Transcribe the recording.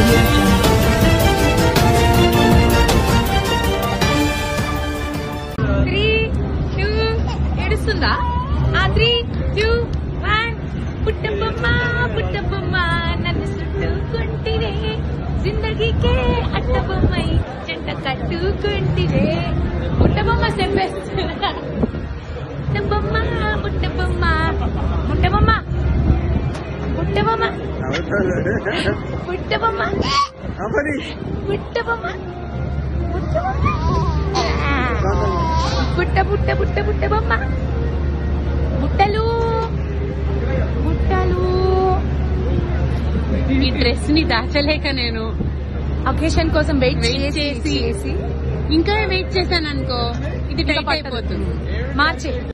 Three two ఏడుస్తుందా ఆ three two one పుట్టబొమ్మ పుట్టబొమ్మ నన్ను చుట్టుకుంటివే జిందగీకే అట్టబొమ్మై జంట కట్టుకుంటివే పుట్టబొమ్మ చెప్పేస్తున్నా పుట్టబొమ్మ పుట్టబొమ్మ పుట్టబొమ్మ పుట్టబొమ్మ పుట్టబొమ్మ పుట్టబొమ్మ పుట్ట పుట్ట పుట్ట పుట్ట బొమ్మ బుట్టలు బుట్టలు ఈ డ్రెస్ ని దాచలేక నేను అకేషన్ కోసం వెయిట్ Wait చేసి చేసి. చేసి ఇంకా వెయిట్ చేశాను అనుకో ఇది ఇంకా టైట్ పట్టదు. అయిపోతుంది మార్చే